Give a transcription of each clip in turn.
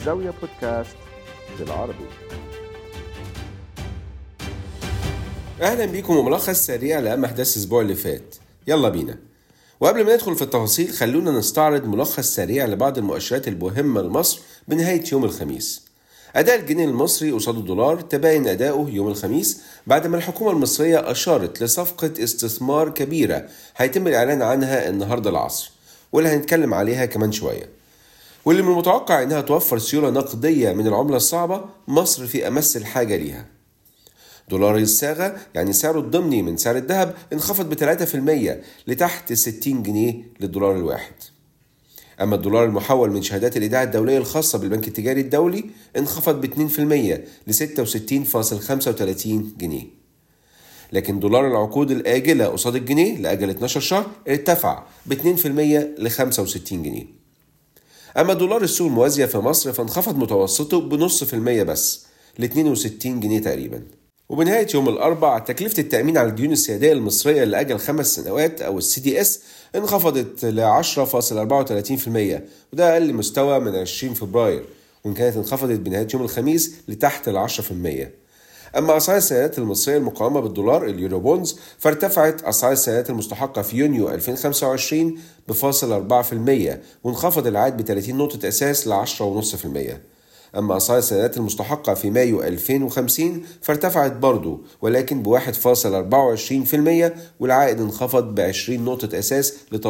زاوية بودكاست بالعربي اهلا بيكم وملخص سريع لاهم احداث الاسبوع اللي فات يلا بينا وقبل ما ندخل في التفاصيل خلونا نستعرض ملخص سريع لبعض المؤشرات المهمة لمصر بنهاية يوم الخميس أداء الجنيه المصري قصاد الدولار تباين أداؤه يوم الخميس بعد ما الحكومة المصرية أشارت لصفقة استثمار كبيرة هيتم الإعلان عنها النهاردة العصر واللي هنتكلم عليها كمان شوية واللي من المتوقع إنها توفر سيولة نقدية من العملة الصعبة مصر في أمس الحاجة ليها دولار الصاغة يعني سعره الضمني من سعر الذهب انخفض ب 3% لتحت 60 جنيه للدولار الواحد أما الدولار المحول من شهادات الإيداع الدولية الخاصة بالبنك التجاري الدولي انخفض ب 2% ل 66.35 جنيه لكن دولار العقود الآجلة قصاد الجنيه لأجل 12 شهر ارتفع ب 2% ل 65 جنيه أما دولار السوق الموازية في مصر فانخفض متوسطه بنص في المية بس ل 62 جنيه تقريبا وبنهاية يوم الأربع تكلفة التأمين على الديون السيادية المصرية لأجل خمس سنوات أو السي دي اس انخفضت ل 10.34% وده أقل مستوى من 20 فبراير وإن كانت انخفضت بنهاية يوم الخميس لتحت ال 10%. أما أسعار السندات المصرية المقاومة بالدولار اليورو بونز فارتفعت أسعار السندات المستحقة في يونيو 2025 بفاصل 4% وانخفض العائد ب 30 نقطة أساس ل 10.5%. أما أسعار السندات المستحقة في مايو 2050 فارتفعت برضه ولكن ب 1.24% والعائد انخفض ب 20 نقطة أساس ل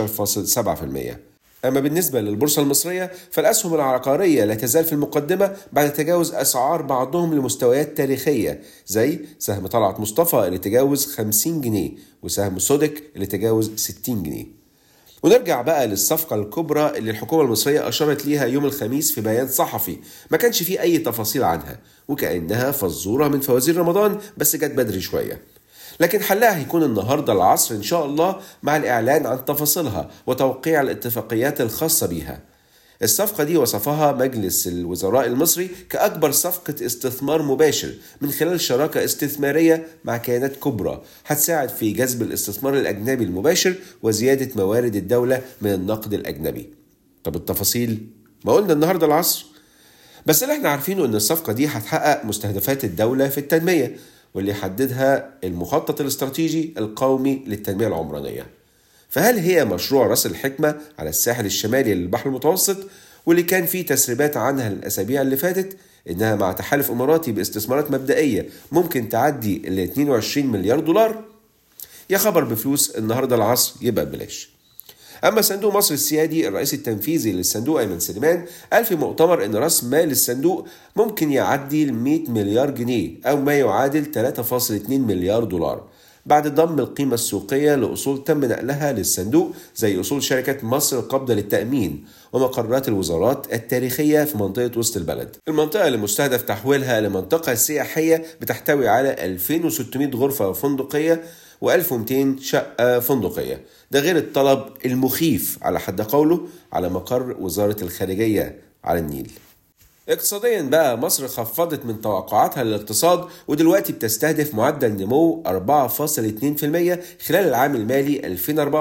13.7%. أما بالنسبة للبورصة المصرية فالأسهم العقارية لا تزال في المقدمة بعد تجاوز أسعار بعضهم لمستويات تاريخية زي سهم طلعت مصطفى اللي تجاوز 50 جنيه وسهم سودك اللي تجاوز 60 جنيه ونرجع بقى للصفقة الكبرى اللي الحكومة المصرية أشارت ليها يوم الخميس في بيان صحفي ما كانش فيه أي تفاصيل عنها وكأنها فزورة من فوازير رمضان بس جت بدري شوية لكن حلها هيكون النهارده العصر ان شاء الله مع الاعلان عن تفاصيلها وتوقيع الاتفاقيات الخاصه بيها. الصفقه دي وصفها مجلس الوزراء المصري كاكبر صفقه استثمار مباشر من خلال شراكه استثماريه مع كيانات كبرى هتساعد في جذب الاستثمار الاجنبي المباشر وزياده موارد الدوله من النقد الاجنبي. طب التفاصيل؟ ما قلنا النهارده العصر. بس اللي احنا عارفينه ان الصفقه دي هتحقق مستهدفات الدوله في التنميه واللي يحددها المخطط الاستراتيجي القومي للتنمية العمرانية فهل هي مشروع راس الحكمة على الساحل الشمالي للبحر المتوسط واللي كان فيه تسريبات عنها الأسابيع اللي فاتت إنها مع تحالف إماراتي باستثمارات مبدئية ممكن تعدي ال 22 مليار دولار يا خبر بفلوس النهاردة العصر يبقى ببلاش أما صندوق مصر السيادي الرئيس التنفيذي للصندوق أيمن سليمان قال في مؤتمر إن رأس مال الصندوق ممكن يعدي ال 100 مليار جنيه أو ما يعادل 3.2 مليار دولار بعد ضم القيمة السوقية لأصول تم نقلها للصندوق زي أصول شركة مصر القابضة للتأمين ومقرات الوزارات التاريخية في منطقة وسط البلد المنطقة اللي مستهدف تحويلها لمنطقة سياحية بتحتوي على 2600 غرفة فندقية و1200 شقة فندقية ده غير الطلب المخيف على حد قوله على مقر وزارة الخارجية على النيل اقتصاديا بقى مصر خفضت من توقعاتها للاقتصاد ودلوقتي بتستهدف معدل نمو 4.2% خلال العام المالي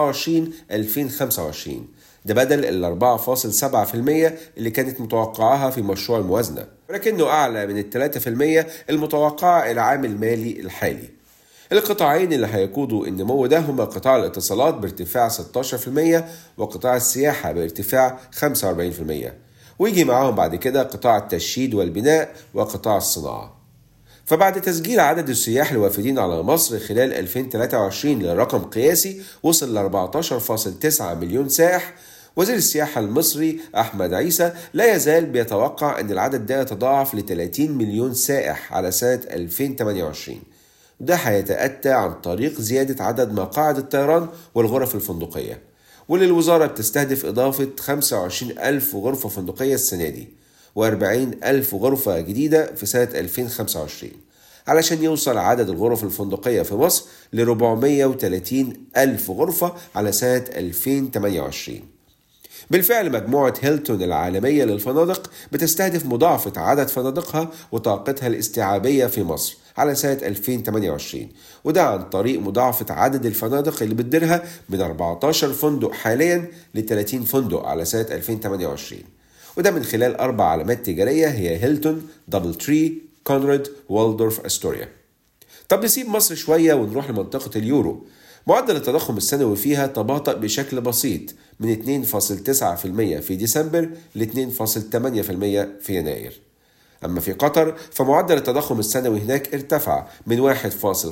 2024-2025 ده بدل ال 4.7% اللي كانت متوقعاها في مشروع الموازنة ولكنه أعلى من ال 3% المتوقعة العام المالي الحالي القطاعين اللي هيقودوا النمو ده هما قطاع الاتصالات بارتفاع 16% وقطاع السياحة بارتفاع 45% ويجي معاهم بعد كده قطاع التشييد والبناء وقطاع الصناعة فبعد تسجيل عدد السياح الوافدين على مصر خلال 2023 لرقم قياسي وصل ل 14.9 مليون سائح وزير السياحة المصري أحمد عيسى لا يزال بيتوقع أن العدد ده يتضاعف ل 30 مليون سائح على سنة 2028 ده هيتأتى عن طريق زيادة عدد مقاعد الطيران والغرف الفندقية واللي الوزارة بتستهدف إضافة 25 ألف غرفة فندقية السنة دي و40 ألف غرفة جديدة في سنة 2025 علشان يوصل عدد الغرف الفندقية في مصر ل 430 ألف غرفة على سنة 2028 بالفعل مجموعة هيلتون العالمية للفنادق بتستهدف مضاعفة عدد فنادقها وطاقتها الاستيعابية في مصر على سنة 2028 وده عن طريق مضاعفة عدد الفنادق اللي بتديرها من 14 فندق حاليا ل 30 فندق على سنة 2028 وده من خلال أربع علامات تجارية هي هيلتون، دبل تري، كونراد، والدورف أستوريا طب نسيب مصر شوية ونروح لمنطقة اليورو معدل التضخم السنوي فيها تباطأ بشكل بسيط من 2.9% في ديسمبر ل 2.8% في يناير أما في قطر فمعدل التضخم السنوي هناك ارتفع من 1.65%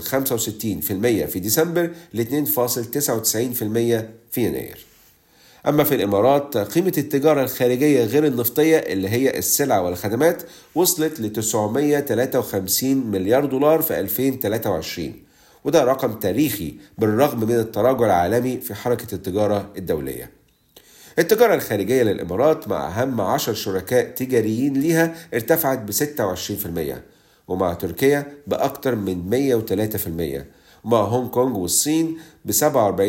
في ديسمبر ل 2.99% في يناير أما في الإمارات قيمة التجارة الخارجية غير النفطية اللي هي السلع والخدمات وصلت ل 953 مليار دولار في 2023 وده رقم تاريخي بالرغم من التراجع العالمي في حركة التجارة الدولية التجارة الخارجية للإمارات مع أهم عشر شركاء تجاريين ليها ارتفعت ب 26% ومع تركيا بأكثر من 103% ومع هونج كونج والصين ب 47%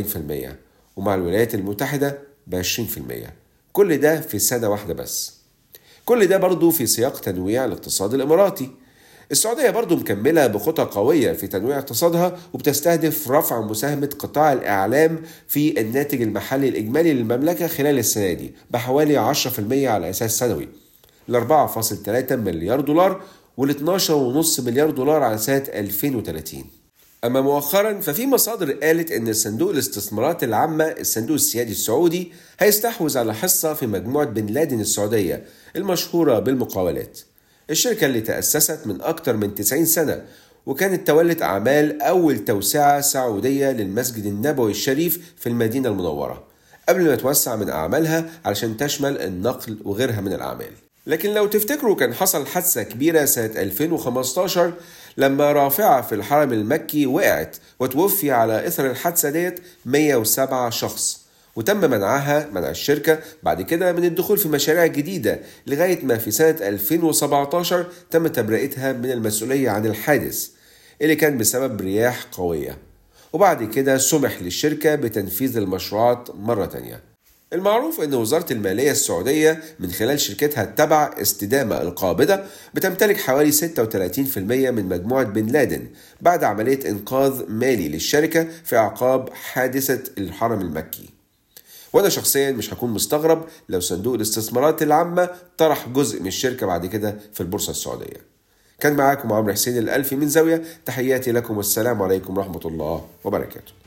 ومع الولايات المتحدة ب 20% كل ده في سنة واحدة بس كل ده برضو في سياق تنويع الاقتصاد الإماراتي السعودية برضو مكملة بخطى قوية في تنويع اقتصادها وبتستهدف رفع مساهمة قطاع الإعلام في الناتج المحلي الإجمالي للمملكة خلال السنة دي بحوالي 10% على أساس سنوي ل 4.3 مليار دولار وال 12.5 مليار دولار على سنة 2030 أما مؤخرا ففي مصادر قالت إن صندوق الاستثمارات العامة الصندوق السيادي السعودي هيستحوذ على حصة في مجموعة بن لادن السعودية المشهورة بالمقاولات الشركة اللي تأسست من أكثر من 90 سنة وكانت تولت أعمال أول توسعة سعودية للمسجد النبوي الشريف في المدينة المنورة قبل ما توسع من أعمالها علشان تشمل النقل وغيرها من الأعمال لكن لو تفتكروا كان حصل حادثة كبيرة سنة 2015 لما رافعة في الحرم المكي وقعت وتوفي على إثر الحادثة ديت 107 شخص وتم منعها منع الشركة بعد كده من الدخول في مشاريع جديدة لغاية ما في سنة 2017 تم تبرئتها من المسؤولية عن الحادث اللي كان بسبب رياح قوية وبعد كده سمح للشركة بتنفيذ المشروعات مرة تانية المعروف أن وزارة المالية السعودية من خلال شركتها التبع استدامة القابضة بتمتلك حوالي 36% من مجموعة بن لادن بعد عملية إنقاذ مالي للشركة في أعقاب حادثة الحرم المكي وانا شخصيا مش هكون مستغرب لو صندوق الاستثمارات العامه طرح جزء من الشركه بعد كده في البورصه السعوديه كان معاكم عمرو حسين الألفي من زاوية تحياتي لكم والسلام عليكم ورحمة الله وبركاته